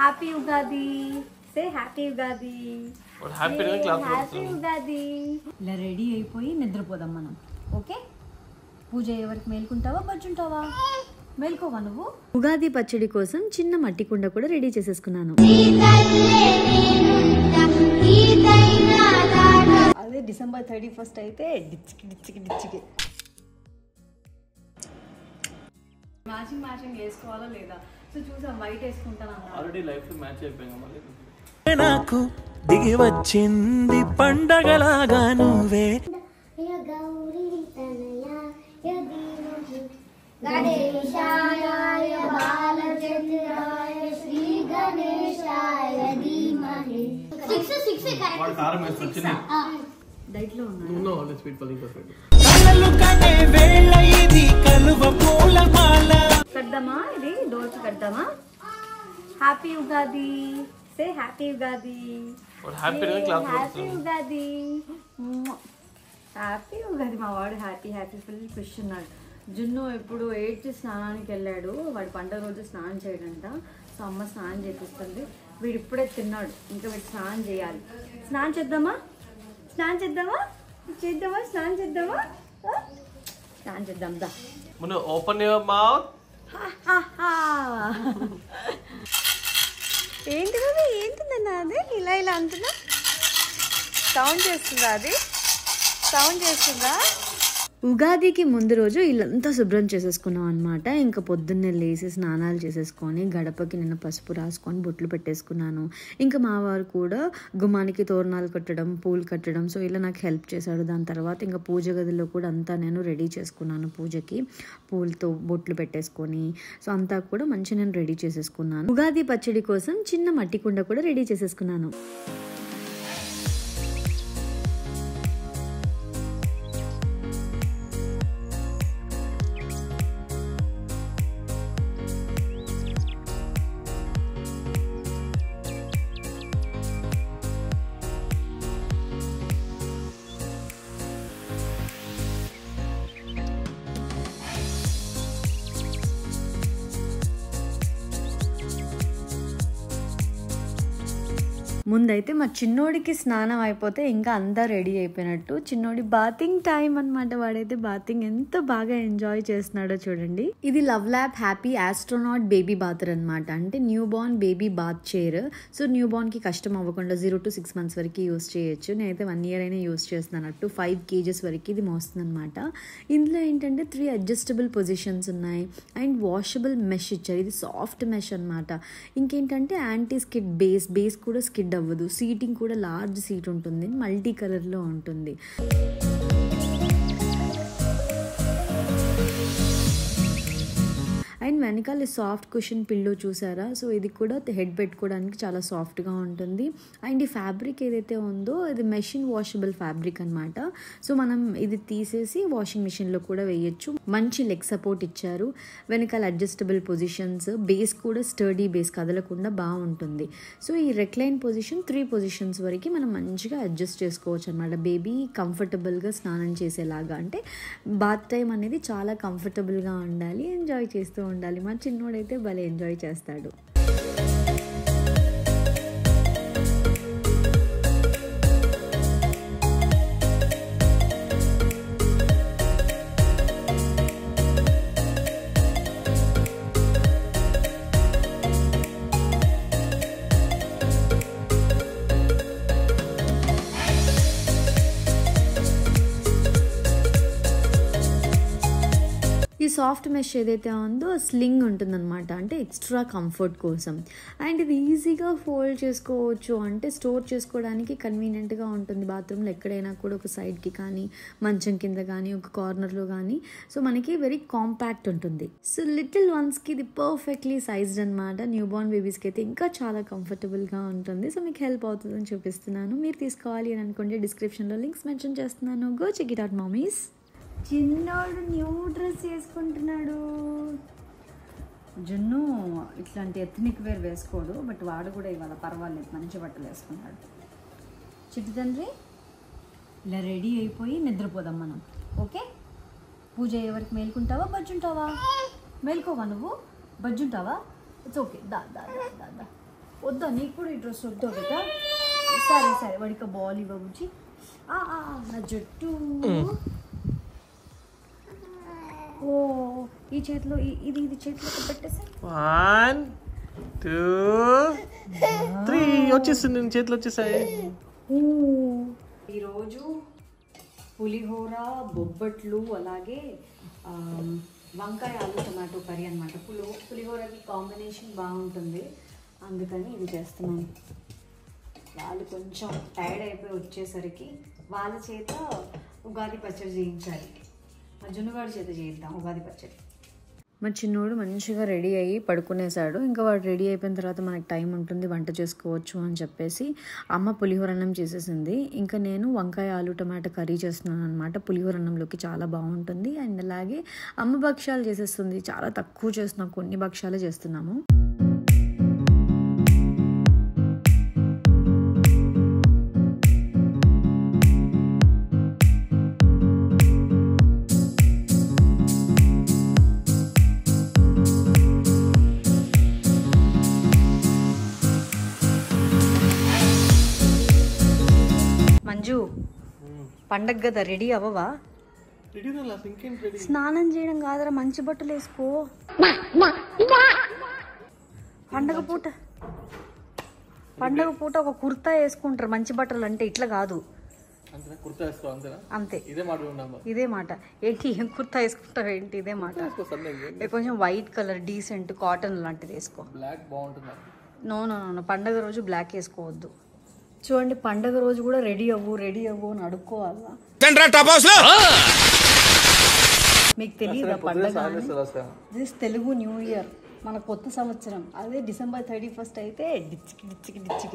Happy Ugadi say happy Ugadi వాడు హ్యాపీగా class happy Ugadi ఇలా రెడీ అయిపోయి నిద్రపోదాం మనం ఓకే పూజ ఎవరికి మేల్కుంటావా బజ్జుంటావా మేల్కోవా నువ్వు ఉగాది పచ్చడి కోసం చిన్న మట్టి కుండ కూడా రెడీ చేసేసుకున్నాను అదే డిసెంబర్ థర్టీ ఫస్ట్ అయితే డిచ్చికి డిచ్చికి డిచ్చికి మ్యాచింగ్ మ్యాచింగ్ వేసుకోవాలా లేదా సో చూసాం వైట్ వేసుకుంటాను అన్నా ఆల్రెడీ లైఫ్ మ్యాచ్ అయిపోయాం మళ్ళీ నాకు దిగి వచ్చింది పండగలాగా నువ్వే గణేశాయ బాలచంద్రాయ శ్రీ గణేశాయ ధీమహి సిక్స్ సిక్స్ వాడు కారం వేస్తాడు చిన్న డైట్లో ఉన్నా నువ్వు ఆల్రెడీ స్వీట్ పల్లి పర్ఫెక్ట్ కలలు కనే వేళ ఇది కలువ పూలమాల కడదామా ఇది డోర్స్ కడదామా happy Ugadi say happy Ugadi వాడు హ్యాపీగా class happy Ugadi happy Ugadi మా వాడు హ్యాపీ హ్యాపీ ఫుల్ ఖుషి ఉన్నాడు జున్ను ఇప్పుడు ఏడ్చి స్నానానికి వెళ్ళాడు వాడి పండుగ రోజు స్నానం చేయడంట సో అమ్మ స్నానం చేపిస్తుంది వీడు ఇప్పుడే తిన్నాడు ఇంకా వీడు స్నానం చేయాలి స్నానం చేద్దామా స్నానం చేద్దామా చేద్దామా స్నానం చేద్దామా ఆ? స్నానం చేద్దాం దా ముందు ఓపెన్ యువర్ మౌత్ ఏంటి బాబు ఏంటిదన్నా అది ఇలా ఇలా అంటున్నా సౌండ్ చేస్తుందా అది సౌండ్ చేస్తుందా ఉగాదికి ముందు రోజు ఇల్లంతా శుభ్రం చేసేసుకున్నాం అనమాట ఇంకా పొద్దున్నే లేచి స్నానాలు చేసేసుకొని గడపకి నిన్న పసుపు రాసుకొని బొట్లు పెట్టేసుకున్నాను ఇంకా మా వారు కూడా గుమ్మానికి తోరణాలు కట్టడం పూలు కట్టడం సో ఇలా నాకు హెల్ప్ చేశాడు దాని తర్వాత ఇంకా పూజ గదిలో కూడా అంతా నేను రెడీ చేసుకున్నాను పూజకి పూలతో బొట్లు పెట్టేసుకొని సో అంతా కూడా మంచిగా నేను రెడీ చేసేసుకున్నాను ఉగాది పచ్చడి కోసం చిన్న మట్టి కుండ కూడా రెడీ చేసేసుకున్నాను ముందైతే మా చిన్నోడికి స్నానం అయిపోతే ఇంకా అంతా రెడీ అయిపోయినట్టు చిన్నోడి బాతింగ్ టైం అన్నమాట వాడైతే బాతింగ్ ఎంత బాగా ఎంజాయ్ చేస్తున్నాడో చూడండి ఇది LuvLap happy astronaut baby bather అనమాట అంటే newborn baby bath chair so newborn కి కష్టం అవ్వకుండా జీరో టు సిక్స్ మంత్స్ వరకు యూస్ చేయొచ్చు నేనైతే వన్ ఇయర్ అయినా యూస్ చేస్తున్నానట్టు ఫైవ్ కేజెస్ వరకు ఇది మోస్తుంది అనమాట ఇందులో ఏంటంటే త్రీ అడ్జస్టబుల్ పొజిషన్స్ ఉన్నాయి అండ్ వాషబుల్ మెష్ ఇచ్చారు ఇది సాఫ్ట్ మెష్ అనమాట ఇంకేంటంటే యాంటీ స్కిడ్ బేస్ బేస్ కూడా స్కిడ్ అవ్వదు సీటింగ్ కూడా లార్జ్ సీట్ ఉంటుంది మల్టీ కలర్లో ఉంటుంది అండ్ వెనకాల సాఫ్ట్ కుషన్ పిల్లో చూసారా సో ఇది కూడా హెడ్ పెట్టుకోవడానికి చాలా సాఫ్ట్గా ఉంటుంది అండ్ ఈ ఫ్యాబ్రిక్ ఏదైతే ఉందో ఇది మెషిన్ వాషబుల్ ఫ్యాబ్రిక్ అనమాట సో మనం ఇది తీసేసి వాషింగ్ మిషన్లో కూడా వేయొచ్చు మంచి లెగ్ సపోర్ట్ ఇచ్చారు వెనకాల అడ్జస్టబుల్ పొజిషన్స్ బేస్ కూడా స్టర్డీ బేస్ కదలకుండా బాగుంటుంది సో ఈ రెక్లైన్ పొజిషన్ త్రీ పొజిషన్స్ వరకు మనం మంచిగా అడ్జస్ట్ చేసుకోవచ్చు అనమాట బేబీ కంఫర్టబుల్గా స్నానం చేసేలాగా అంటే బాత్ టైం అనేది చాలా కంఫర్టబుల్గా ఉండాలి ఎంజాయ్ చేస్తూ ఉండాలి మా చిన్నోడైతే భలే ఎంజాయ్ చేస్తాడు ఈ సాఫ్ట్ మెష్ ఏదైతే ఉందో స్లింగ్ ఉంటుందన్నమాట అంటే ఎక్స్ట్రా కంఫర్ట్ కోసం అండ్ ఇది ఈజీగా ఫోల్డ్ చేసుకోవచ్చు అంటే స్టోర్ చేసుకోవడానికి కన్వీనియంట్గా ఉంటుంది బాత్రూంలో ఎక్కడైనా కూడా ఒక సైడ్కి కానీ మంచం కింద కానీ ఒక కార్నర్లో కానీ సో మనకి వెరీ కాంపాక్ట్ ఉంటుంది సో లిటిల్ వన్స్కి ఇది పర్ఫెక్ట్లీ సైజ్డ్ అనమాట న్యూ బార్న్ బేబీస్కి అయితే ఇంకా చాలా కంఫర్టబుల్గా ఉంటుంది సో మీకు హెల్ప్ అవుతుందని చూపిస్తున్నాను మీరు తీసుకోవాలి అని అనుకుంటే డిస్క్రిప్షన్లో లింక్స్ మెన్షన్ చేస్తున్నాను go check it out mommy's చిన్నోడు న్యూ డ్రెస్ వేసుకుంటున్నాడు జున్ను ఇట్లాంటి ఎథనిక్ వేర్ వేసుకోడు బట్ వాడు కూడా ఇవాళ పర్వాలేదు మంచి బట్టలు వేసుకున్నాడు చిట్టు తండ్రి ఇలా రెడీ అయిపోయి నిద్రపోదాం మనం ఓకే పూజ ఎవరికి మేల్కుంటావా బజ్జుంటావా మేల్కోవా నువ్వు బజ్జుంటావా ఇట్స్ ఓకే దా దా దా దా దా వద్దా నీకు కూడా ఈ డ్రెస్ వద్దా కదా సరే సరే వాడికి బాల్ ఇవ్వ బుజ్జి ఆ, ఆ, ఆ, నా జట్టు ఓ ఈ చేతిలో ఈ- ఇది ఇది చేతిలో పెట్టేసా వన్ టూ త్రీ వచ్చేసింది నేను చేతిలో వచ్చేసాయి ఈరోజు పులిహోర బొబ్బట్లు అలాగే ఆ, వంకాయ ఆలు టమాటో కర్రీ అనమాట పులి పులిహోరకి కాంబినేషన్ బాగుంటుంది అందుకని ఇది చేస్తున్నాను వాళ్ళు కొంచెం టైర్డ్ అయిపోయి వచ్చేసరికి వాళ్ళ చేత ఉగాది పచ్చడి చేయించాలి మా జున్నుగాడి చేత చేయిద్దాం ఉగాది పచ్చడి మా చిన్నోడు మంచిగా రెడీ అయ్యి పడుకునేశాడు ఇంకా వాడు రెడీ అయిపోయిన తర్వాత మనకి టైం ఉంటుంది వంట చేసుకోవచ్చు అని చెప్పేసి అమ్మ పులిహోర అన్నం చేసేసింది ఇంకా నేను వంకాయ ఆలు టమాటా కర్రీ చేస్తున్నాను అనమాట పులిహోర అన్నంలోకి చాలా బాగుంటుంది అండ్ అలాగే అమ్మ భక్ష్యాలు చేసేస్తుంది చాలా తక్కువ చేస్తున్నాం కొన్ని భక్ష్యాలే చేస్తున్నాము మంజు పండగ కదా రెడీ అవ్వవా రెడీ ఇంకేం రెడీ స్నానం చేయడం కాదరా మంచి బట్టలు వేసుకో పండగ పూట పండగ పూట ఒక కుర్తా వేసుకుంటారు మంచి బట్టలు అంటే ఇట్లా కాదు అంతేనా కుర్తా వేసుకో అంతేనా అంతే ఇదే మాట ఉన్నాము ఇదే మాట ఏంటి ఏం కుర్తా వేసుకుంటావు ఏంటి ఇదే మాట ఏ కొంచెం వైట్ కలర్ డీసెంట్ కాటన్ లాంటిది వేసుకో బ్లాక్ బాగుంటుంది నో నో నో పండగ రోజు బ్లాక్ వేసుకోవద్దు చూడండి పండగ రోజు కూడా రెడీ అవ్వు రెడీ అవ్వు అని అడుక్కోవాలా మీకు తెలియదా పండగ అని? దిస్ తెలుగు న్యూ ఇయర్ మన కొత్త సంవత్సరం అదే డిసెంబర్ థర్టీ ఫస్ట్ అయితే డిచ్చికి డిచ్చికి డిచ్చికి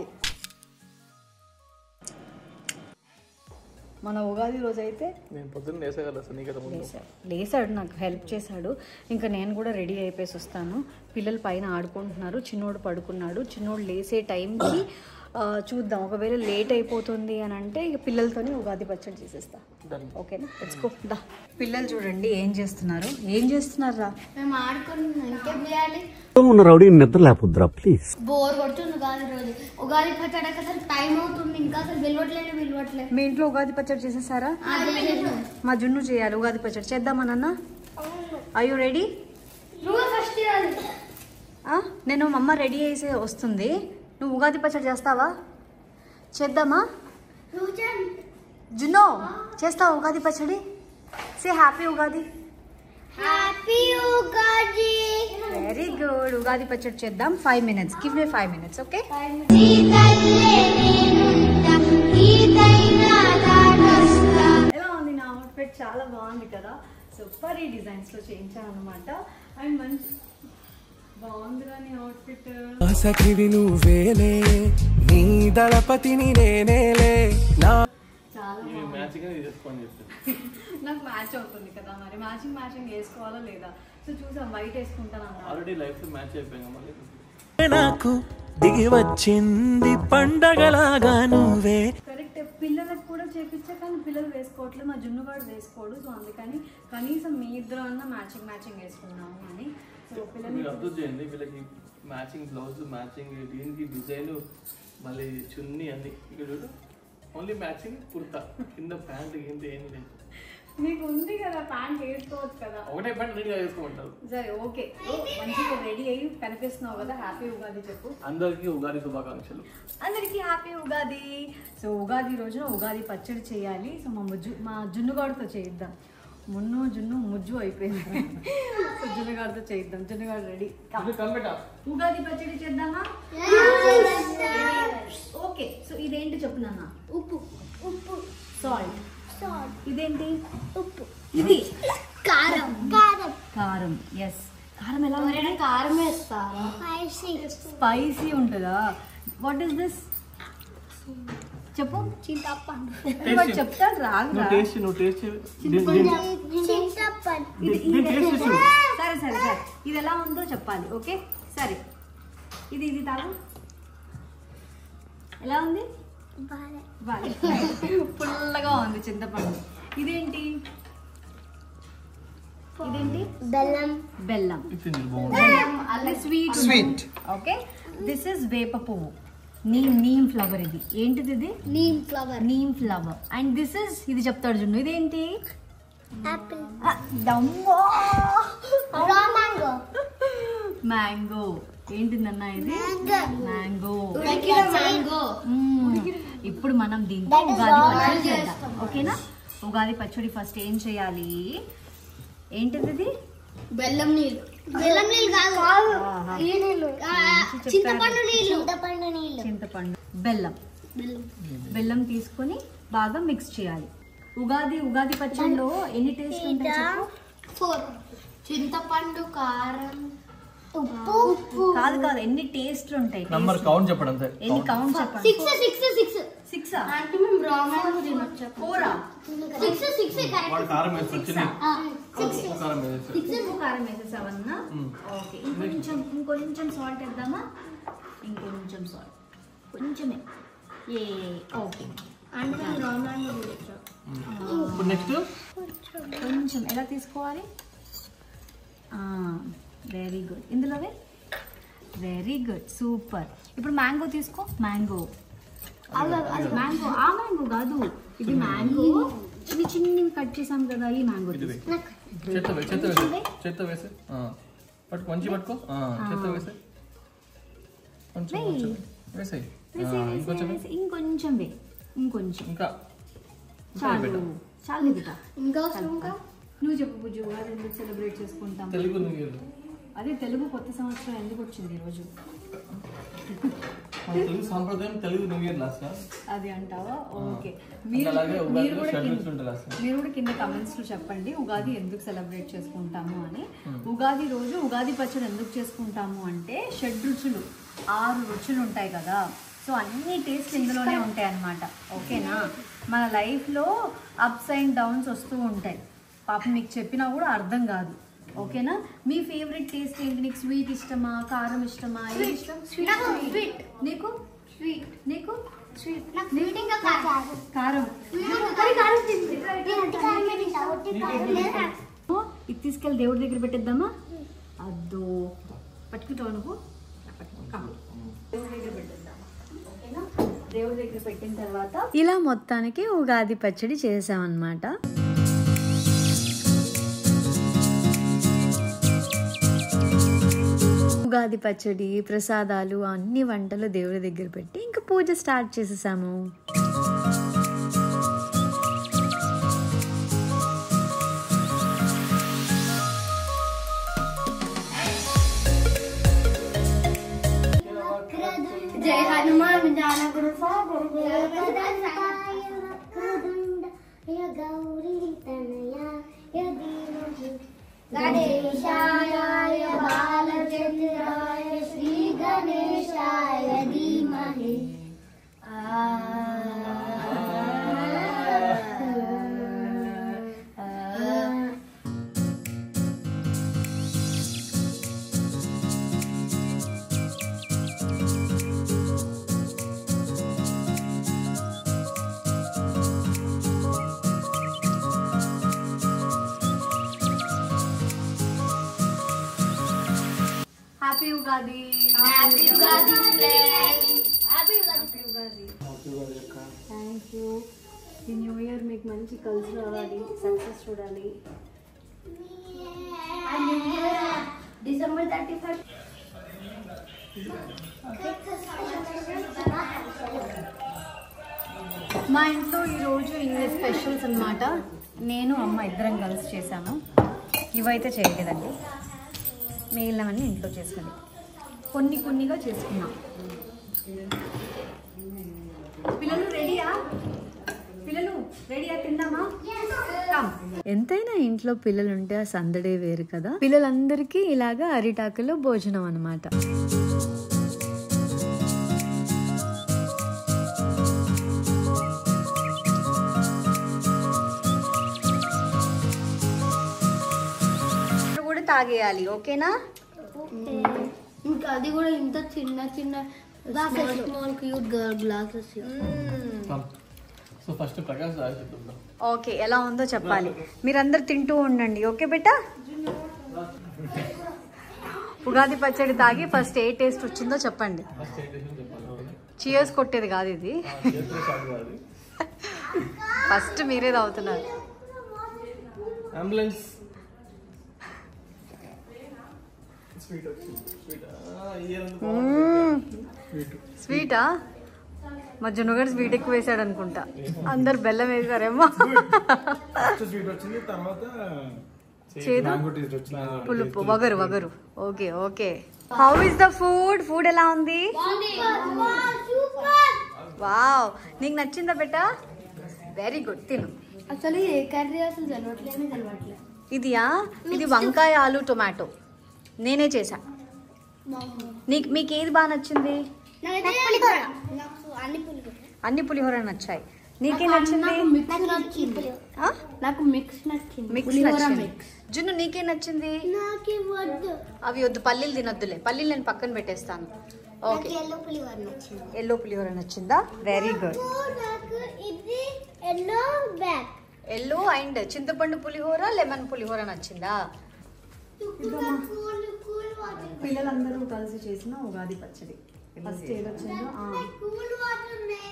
మన ఉగాది రోజు అయితే నేను పొద్దున్న వేసేయగల సార్ నీకైతే ముందు లేసాడు లేసాడు నాకు హెల్ప్ చేశాడు ఇంకా నేను కూడా రెడీ అయిపోయేసి వస్తాను పిల్లలు పైన ఆడుకుంటున్నారు చిన్నోడు పడుకున్నాడు చిన్నోడు లేసే టైంకి ఆ, చూద్దాం ఒకవేళ లేట్ అయిపోతుంది అని అంటే ఇక పిల్లలతోనే ఉగాది పచ్చడి చేసేస్తా Done. ఓకేనా లెట్స్ గో దా పిల్లలు చూడండి ఏం చేస్తున్నారు ఏం చేస్తున్నారా మేము ఆడుకుంటున్నాం ఇంకేం చేయాలి ఉన్న రౌడీ నిద్ర లేకపోద్దురా ప్లీజ్ బోర్ కొడుతుంది ఉగాది రోజు ఉగాది పచ్చడికి అసలు టైం అవుతుంది ఇంకా అసలు విలువట్లేదు విలువట్లేదు మీ ఇంట్లో ఉగాది పచ్చడి చేసేసారా అది లేదు. మా జున్ను చేయాలి ఉగాది పచ్చడి చేద్దామా నాన్న ఐ యు రెడీ నువ్వు ఫస్ట్ చేయాలి నేను మా అమ్మ రెడీ చేసి వస్తుంది నువ్వు ఉగాది పచ్చడి చేస్తావా చేద్దామా నువ్వు చేయాలి జున్నో చేస్తావా ఉగాది పచ్చడి say happy Ugadi happy Ugadi very good Ugadi పచ్చడి చేద్దాం five minutes give me five minutes okay ఎలా ఉంది నా అవుట్ఫిట్ చాలా బాగుంది కదా సూపర్ ఈ డిజైన్స్ లో చేయించాను అనమాట అండ్ మంచి బాగుందిరా నీ అవుట్ఫిట్ సఖివి నువ్వేలే నీ దళపతిని నేనేలే నా చాలా ఇవి మ్యాచింగ్ ఇది చేసుకోని చెప్తాను నాకు మ్యాచ్ అవుతుంది కదా మరి మ్యాచింగ్ మ్యాచింగ్ వేసుకోవాలా లేదా సో చూసాం వైట్ వేసుకుంటాను అన్నా ఆల్రెడీ లైఫ్ లో మ్యాచ్ అయిపోయాం మళ్ళీ నాకు దిగి వచ్చింది పండగలాగా నువ్వే కరెక్ట్ పిల్లలకు కూడా చేపించా కానీ పిల్లలు వేసుకోవట్లేదు మా జున్నుగాడు వేసుకోడు సో అందుకని కనీసం మీ ఇద్దరు అన్న మ్యాచింగ్ మ్యాచింగ్ వేసుకున్నాము అని సో పిల్లలు మీరు అబ్జర్వ్ చేయండి వీళ్ళకి మ్యాచింగ్ బ్లౌజ్ మ్యాచింగ్ దీనికి డిజైన్ మళ్ళీ చున్నీ అన్ని ఇక్కడ చూడు ఓన్లీ మ్యాచింగ్ కుర్తా కింద ప్యాంట్ గింత ఏం లేదు మీకు ఉంది కదా ప్యాంట్ వేసుకోవచ్చు కదా ఒకటే ప్యాంట్ నీట్గా వేసుకోమంటారు సరే ఓకే సో మంచిగా రెడీ అయ్యి కనిపిస్తున్నావు కదా హ్యాపీ ఉగాది చెప్పు అందరికీ ఉగాది శుభాకాంక్షలు అందరికీ హ్యాపీ ఉగాది సో ఉగాది రోజున ఉగాది పచ్చడి చేయాలి సో మా ముజ్జు మా జున్నుగాడితో చేయిద్దాం మున్ను జున్ను ముజ్జు అయిపోయింది సో జున్నుగాడితో చేయిద్దాం జున్నుగాడు రెడీ కనిపెట్టా ఉగాది పచ్చడి చేద్దామా ఓకే సో ఇదేంటి చెప్పు నాన్న ఉప్పు ఉప్పు సాల్ట్ సాల్ట్ ఇదేంటి ఉప్పు ఇది కారం కారం కారం ఎస్ కారం ఎలా ఎవరైనా కారం వేస్తారా స్పైసీ స్పైసీ ఉంటుందా వాట్ ఇస్ దిస్ చెప్పు చింతపండు వాడు చెప్తాడు రాదు నువ్వు టేస్ట్ నువ్వు టేస్ట్ చింతపండు ఇది దీని టేస్ట్ చూడు సరే సరే సరే ఇది ఎలా ఉందో చెప్పాలి ఓకే సరే ఇది ఇది తాగు ఎలా ఉంది బాగా బాగా పుల్లగా ఉంది చింతపండు ఇదేంటి ఇదేంటి బెల్లం బెల్లం ఇది బాగుంది బెల్లం అల్ల sweet sweet okay this is వేప పువ్వు నీమ్ నీమ్ ఫ్లవర్ ఇది ఏంటిది ఇది neem flower neem flower and this is ఇది చెప్తాడు జున్ను ఇదేంటి యాపిల్ ఆ, దమ్మో రా మ్యాంగో మ్యాంగో ఏంటిదన్న ఇది మ్యాంగో ఉడికిన మ్యాంగో ఇప్పుడు మనం దీంతో That is ఉగాది all పచ్చడి I చేద్దాం చేస్తాం. ఓకేనా ఉగాది పచ్చడి ఫస్ట్ ఏం చేయాలి ఏంటిది ఇది బెల్లం నీళ్ళు బెల్లం నీళ్ళు కాదు ఈ నీళ్ళు చింతపండు నీళ్ళు చింతపండు నీళ్ళు చింతపండు బెల్లం బెల్లం బెల్లం తీసుకొని బాగా మిక్స్ చేయాలి ఉగాది ఉగాది పచ్చడిలో ఎన్ని టేస్ట్ ఉంటాయి చెప్పు? ఫోర్ చింతపండు కారం ఉప్పు ఉప్పు కాదు కాదు ఎన్ని టేస్ట్ ఉంటాయి నంబర్ కౌంట్ చెప్పండి అంతే ఎన్ని కౌంట్ చెప్పండి సిక్స్ సిక్స్ సిక్స్ సిక్స్ అంటే మేము రామాయణం తినొచ్చు ఫోరా సిక్స్ సిక్స్ వాడు కారం వేస్తాడు చిన్న సిక్స్ కారం వేస్తాడు సిక్స్ కారం వేసేసావన్నా మ్మ్. ఓకే ఇంకొంచెం ఇంకొంచెం సాల్ట్ వేద్దామా ఇంకొంచెం సాల్ట్ కొంచెమే ఏ ఓకే అంటే మేము రామాయణం తినొచ్చు ఇప్పుడు నెక్స్ట్ కొంచెం ఎలా తీసుకోవాలి వెరీ గుడ్ ఇందులోనే వెరీ గుడ్ సూపర్ ఇప్పుడు మ్యాంగో తీసుకో మ్యాంగో మ్యాంగో ఆ మ్యాంగో కాదు ఇది మ్యాంగో చిన్న చిన్నవి కట్ చేసాం కదా ఈ మ్యాంగో ఇది తీసుకో చెత్త వే చెత్త వేసే చెత్త వేసే పట్టుకో మంచి పట్టుకో ఆ, చెత్త వేసే కొంచెం వెయ్. కొంచెం వేసేయ్ వేసి, ఆ, వేసి, ఇంకొంచెం వేసి, ఇంకొంచెం వే ఇంకొంచెం ఇంకా ఇంకా చాలు పెట్టు. చాలు బిడ్డ ఇంకా అవసరం ఇంకా నువ్వు చెప్పు పూజ ఉగాది ఎందుకు సెలబ్రేట్ చేసుకుంటాం తెలుగు న్యూ ఇయర్ అదే తెలుగు కొత్త సంవత్సరం ఎందుకు వచ్చింది ఈరోజు మన తెలుగు సాంప్రదాయం తెలుగు న్యూ ఇయర్ లాస్ట్ అది అంటావా ఓకే ఇంకా మీరు అలాగే మీరు ఉగాదిలో కూడా షెడ్ కింద- ఉంటుంది లాస్ట్ మీరు కూడా కింద కమెంట్స్ లో చెప్పండి ఉగాది ఎందుకు సెలబ్రేట్ చేసుకుంటాము అని ఉగాది రోజు ఉగాది పచ్చడి ఎందుకు చేసుకుంటాము అంటే షడ్ రుచులు ఆరు రుచులు ఉంటాయి కదా సో అన్ని టేస్ట్ ఇందులోనే ఉంటాయి అన్నమాట ఓకేనా మన లైఫ్లో అప్స్ అండ్ డౌన్స్ వస్తూ ఉంటాయి పాపం మీకు చెప్పినా కూడా అర్థం కాదు ఓకేనా మీ ఫేవరెట్ టేస్ట్ ఏంటి నీకు స్వీట్ ఇష్టమా కారం ఇష్టమా ఏది ఇష్టం నాకు స్వీట్ నీకు స్వీట్ నీకు స్వీట్ నాకు స్వీట్ ఇంకా కారం కారం ఒట్టి కారం తింది నేను ఒట్టి కారమే తింటా ఒట్టి కారం లేదా ఓ, ఇది తీసుకెళ్ళి దేవుడి దగ్గర పెట్టేద్దామా అద్దో పట్టుకుంటావు నువ్వు పట్టుకో, come. దేవుడి దగ్గర పెట్టేద్దామా ఓకేనా దేవుడి దగ్గర పెట్టిన తర్వాత ఇలా మొత్తానికి ఉగాది పచ్చడి చేసామన్నమాట ఉగాది పచ్చడి ప్రసాదాలు అన్ని వంటలు దేవుడి దగ్గర పెట్టి ఇంకా పూజ స్టార్ట్ చేసేసాము జై హనుమాన్ జానకుడు గణేశాయ బాలచంద్రాయ శ్రీ గణేశాయ ధీమహి happy Ugadi happy Ugadi happy Ugadi thank you ఈ న్యూ ఇయర్ మీకు మంచి కలిసి రావాలి సక్సెస్ చూడాలి డిసెంబర్ థర్టీ ఫస్ట్ మా ఇంట్లో ఈరోజు ఇంగ్లీష్ స్పెషల్స్ అన్నమాట నేను అమ్మ ఇద్దరం కలిసి చేశాము ఇవైతే చేయలేదండి మిగిలినవన్నీ ఇంట్లో చేసుకుని కొన్ని కొన్నిగా చేసుకున్నాం పిల్లలు రెడీయా పిల్లలు రెడీయా తిందామా కమ్ ఎంతైనా ఇంట్లో పిల్లలుంటే ఆ సందడే వేరు కదా పిల్లలందరికీ ఇలాగా అరిటాకులో భోజనం అన్నమాట కూడా తాగేయాలి ఓకేనా ఇంకా అది కూడా ఇంత చిన్న చిన్న small small cute glasses so first Prakash Raj చెప్తాం ఓకే ఎలా ఉందో చెప్పాలి మీరందరు తింటూ ఉండండి ఓకే బేటా ఉగాది పచ్చడి తాగి ఫస్ట్ ఏ టేస్ట్ వచ్చిందో చెప్పండి ఫస్ట్ ఏం చేసాను చెప్పాలి చియర్స్ కొట్టేది కాదు ఇది చేతులు కాదు అది ఫస్ట్ మీరే తాగుతున్నారు అంబులెన్స్ స్వీట్ వచ్చింది స్వీట్ ఇయర్ స్వీటా మా జునుగడు స్వీట్ ఎక్కువ వేసాడు అనుకుంటా అందరు బెల్లం వేసారేమో స్వీట్ వచ్చింది తర్వాత చేదు మ్యాంగో టేస్ట్ వచ్చింది పులుపు వగరు వగరు okay okay how is the food food ఎలా ఉంది వావ్ నీకు నచ్చిందా బెటా వెరీ గుడ్ తిను అసలు ఏ కర్రీ అసలు తెలవట్లేదు తెలవట్లేదు ఇదియా ఇది వంకాయ ఆలు టొమాటో నేనే చేసా నీకు మీకు ఏది బాగా నచ్చింది నాకు అన్ని పులిహోర అన్ని పులిహోర నచ్చాయి నీకే నచ్చింది మిక్స్ నచ్చింది ఆ? నాకు మిక్స్ నచ్చింది మిక్స్ పులిహోర నచ్చింది మిక్స్ జున్ను నీకే నచ్చింది నాకు వద్దు అవి వద్దు పల్లీలు తినొద్దులే పల్లీలు నేను పక్కన పెట్టేస్తాను ఓకే ఎల్లో పులిహోర నచ్చింది ఎల్లో పులిహోర నచ్చిందా వెరీ గుడ్ నాకు ఇది ఎల్లో బ్యాగ్ ఎల్లో అండ్ చింతపండు పులిహోర లెమన్ పులిహోర నచ్చిందా కూల్ కూల్ వాటర్ పిల్లలందరూ కలిసి చేసిన ఉగాది పచ్చడి ఫస్ట్ ఏదొచ్చిందో కూల్ వాటర్ ఉన్నాయి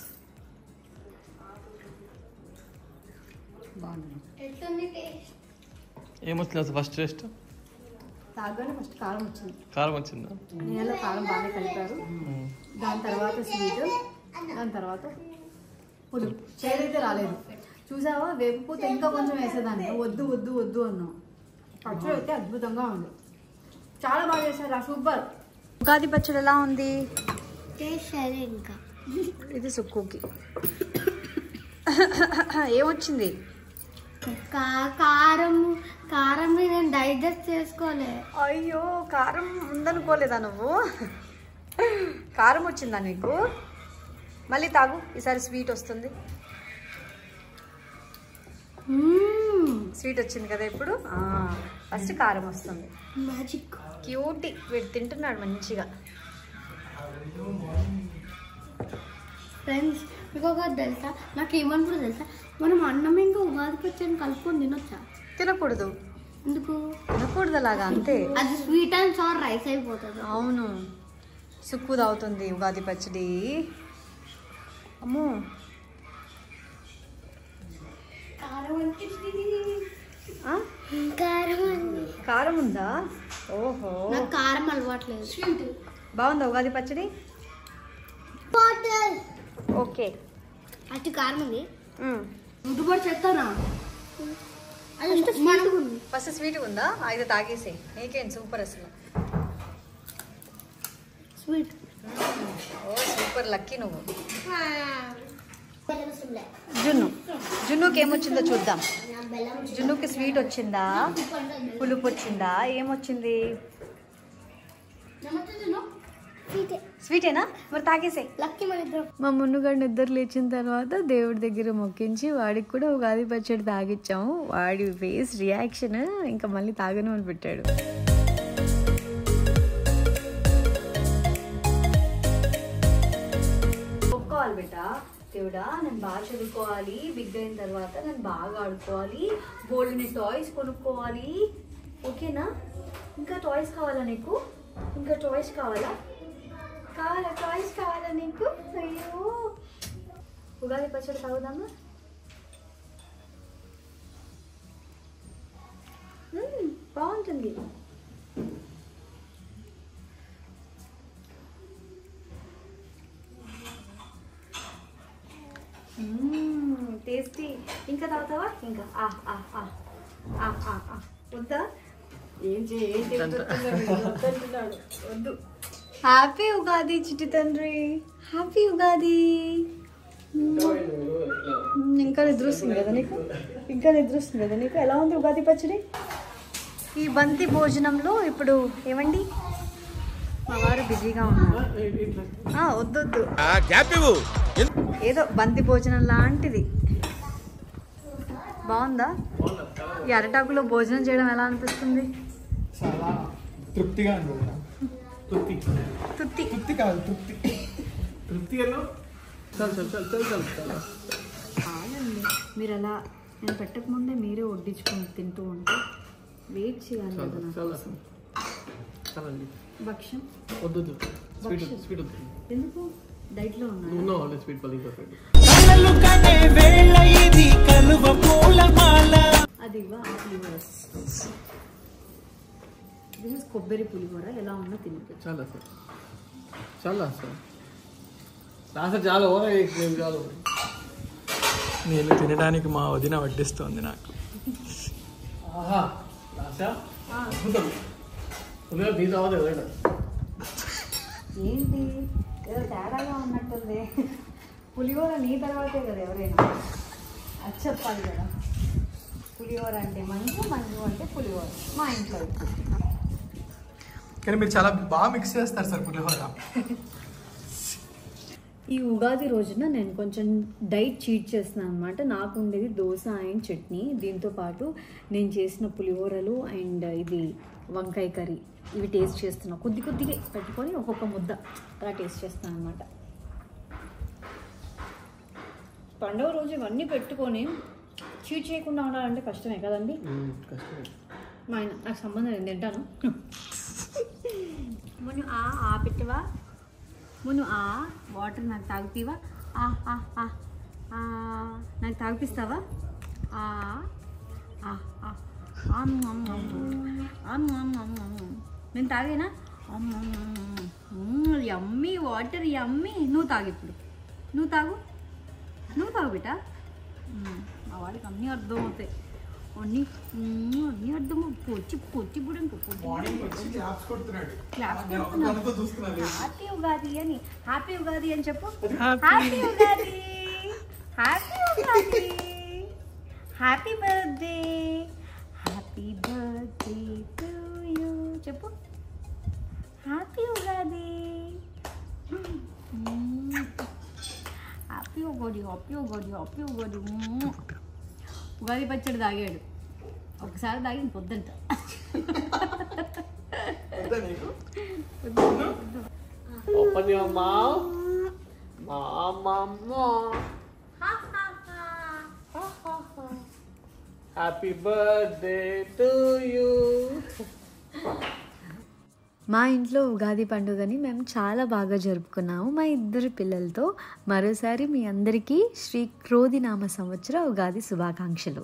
బాగుంది ఎట్లుంది టేస్ట్ ఏమొచ్చింది అసలు ఫస్ట్ టేస్ట్ తాగానే ఫస్ట్ కారం వచ్చింది కారం వచ్చిందా నీళ్ళలో కారం బాగా కలిపారు దాని తర్వాత స్వీట్ దాని తర్వాత పులుపు చేదైతే రాలేదు చూసావా వేపుపూత ఇంకా కొంచెం వేసేదాన్ని వద్దు వద్దు వద్దు అన్నావు పచ్చడి అయితే అద్భుతంగా ఉంది చాలా బాగా చేశారు సూపర్ ఉగాది పచ్చడి ఎలా ఉంది టేస్ట్ సరే ఇంకా ఇది సుక్కుకి ఏమొచ్చింది కా- కారం కారం నేను డైజెస్ట్ చేసుకోలే అయ్యో కారం ఉందనుకోలేదా నువ్వు కారం వచ్చిందా నీకు మళ్ళీ తాగు ఈసారి స్వీట్ వస్తుంది స్వీట్ వచ్చింది కదా ఇప్పుడు ఫస్ట్ కారం వస్తుంది మ్యాజిక్ క్యూటీ వీడు తింటున్నాడు మంచిగా ఫ్రెండ్స్ మీకు ఒకటి తెలుసా నాకు ఏమనుకుంటా తెలుసా మనం అన్నం ఇంకా ఉగాది పచ్చడిని కలుపుకొని తినొచ్చా తినకూడదు ఎందుకు తినకూడదు అలాగా అంతే అది స్వీట్ అండ్ సార్ రైస్ అయిపోతుంది అవును సుక్కు తాగుతుంది ఉగాది పచ్చడి అమ్మో కారం ఆ? కారం ఉందా ఓహో నాకు కారం అలవాట్లేదు స్వీట్ బాగుందా ఉగాది పచ్చడి బాటిల్ ఓకే అటు కారం ఉంది మ్మ్. రుటుబడి చెప్తానా అది స్వీట్ ఉంది ఫస్ట్ స్వీట్ ఉందా అయితే తాగేసే నీకేం సూపర్ అసలు స్వీట్ ఓ సూపర్ లక్కీ నువ్వు జున్ను జున్నుకి ఏమొచ్చిందో చూద్దాం జున్నుకి స్వీట్ వచ్చిందా పులుపు వచ్చిందా ఏమొచ్చింది స్వీటేనా మరి తాగేసే లక్కీ మన ఇద్దరు మా మున్నుగాడు నిద్ర లేచిన తర్వాత దేవుడి దగ్గర మొక్కించి వాడికి కూడా ఉగాది పచ్చడి తాగిచ్చాము వాడి ఫేస్ రియాక్షన్ ఇంకా మళ్ళీ తాగను అని పెట్టాడు ఒప్పుకోవాలి బేట దేవుడా నేను బాగా చదువుకోవాలి బిగ్ అయిన తర్వాత నేను బాగా ఆడుకోవాలి గోల్డ్ని టాయ్స్ కొనుక్కోవాలి ఓకేనా ఇంకా టాయ్స్ కావాలా నీకు ఇంకా టాయ్స్ కావాలా కావాలా టాయ్స్ కావాలా నీకు అయ్యో ఉగాది పచ్చడి తాగుదామా మ్మ్, బాగుంటుంది టేస్టీ ఇంకా తాగుతావా ఇంకా ఆ, ఆ, ఆ. ఆ, ఆ, ఆ. వద్దా ఏం చే- ఏం taste వస్తుందో వీడు వద్దంటున్నాడు. వద్దు హ్యాపీ ఉగాది చిట్టి తండ్రి హ్యాపీ ఉగాది మ్మ్, ఇంకా నిద్ర వస్తుంది కదా నీకు ఇంకా నిద్ర వస్తుంది కదా నీకు ఎలా ఉంది ఉగాది పచ్చడి ఈ బంతి భోజనంలో ఇప్పుడు ఏమండి మా వారు బిజీగా ఉన్నారు ఆ, వద్దొద్దు ఏదో బంతి భోజనం లాంటిది బాగుందా ఈ అరటాకులో భోజనం చేయడం ఎలా అనిపిస్తుంది చాలా తృప్తిగా ఉంటుంది తృప్తి తుత్తి తృప్తి కాదు తృప్తి తృప్తి ఎలా చల్ చల్ చల్ చల్ చల్ చల్ చాలండి మీరు అలా నేను పెట్టకముందే మీరే వడ్డించుకొని తింటూ ఉంటే వెయిట్ చేయాలి కదా నా చల్ కోసం చాలండి భక్ష్యం వద్దు వద్దు స్వీట్ వద్దు స్వీట్ వద్దు ఎందుకు డైట్లో ఉన్నా నువ్వు ఉన్నావు ఆల్రెడీ స్వీట్ పల్లి పర్ఫెక్ట్ కలలు కనే వేళ ఇది కలువ పూలమాల అది ఇవ్వ ఆ పులిహోర దిస్ ఇస్ కొబ్బరి పులిహోర ఎలా ఉన్నా తినచ్చు చాలా సార్ చాలా సార్ నా సార్ చాలా ఓవర్ నేను చాలు నేను తినడానికి మా వదిన వడ్డిస్తోంది నాకు ఆహా రాసా అద్భుతం ఉదయం పిజ్జా అవ్వదు ఎవరైనా ఏంటి ఏదో తేడాగా ఉన్నట్టుంది పులిహోర నీ తర్వాతే కదా ఎవరైనా అది చెప్పాలి కదా పులిహోర అంటే మంచు మంచు అంటే పులిహోర మా ఇంట్లో ఇప్పుడు. కానీ మీరు చాలా బాగా మిక్స్ చేస్తారు సార్ పులిహోర ఈ ఉగాది రోజున నేను కొంచెం డైట్ చీట్ చేస్తున్నాను అనమాట నాకు ఉండేది దోశ అండ్ చట్నీ దీంతో పాటు నేను చేసిన పులిహోరలు అండ్ ఇది వంకాయ కర్రీ ఇవి టేస్ట్ చేస్తున్నా కొద్ది కొద్దిగా పెట్టుకొని ఒక్కొక్క ముద్ద అలా టేస్ట్ చేస్తాను అనమాట పండుగ రోజు ఇవన్నీ పెట్టుకొని చీట్ చేయకుండా ఉండాలంటే కష్టమే కదండి కష్టమే మా ఆయన నాకు సంబంధం లేదు తింటాను మును ఆ ఆ పెట్టవా మును ఆ వాటర్ నాకు తాగుతీవా ఆ ఆ ఆ ఆ నాకు తాగిపిస్తావా ఆ ఆ ఆ ఆమ్ ఆమ్ ఆమ్ ఆమ్ ఆమ్ ఆమ్ ఆమ్ నేను తాగేనా యమ్మీ వాటర్ యమ్మీ నువ్వు తాగు ఇప్పుడు నువ్వు తాగు నువ్వు తాగు బిడ్డ మ్మ్. మా వాడికి అన్నీ అర్థం అవుతాయి అన్నీ మ్మ్, అన్నీ అర్థం పొచ్చి పొచ్చి కూడా ఇంకో పొచ్చి మార్నింగ్ వచ్చి క్లాప్స్ కొడుతున్నాడు క్లాప్స్ నేను కొడుతున్నాడు. ఒకదానితో చూస్తున్నాను హ్యాపీ ఉగాది అని హ్యాపీ ఉగాది అని చెప్పు happy Ugadi happy Ugadi happy birthday happy birthday to you చెప్పు happy Ugadi happy Ugadi happy Ugadi happy Ugadi మ్మ్. ఉగాది పచ్చడి తాగాడు ఒకసారి తాగి పొద్దుంట వద్దా నీకు Open your mouth. Mama, Happy birthday to you. మా ఇంట్లో ఉగాది పండుగని మేము చాలా బాగా జరుపుకున్నాము మా ఇద్దరు పిల్లలతో మరోసారి మీ అందరికీ శ్రీ క్రోధినామ సంవత్సర ఉగాది శుభాకాంక్షలు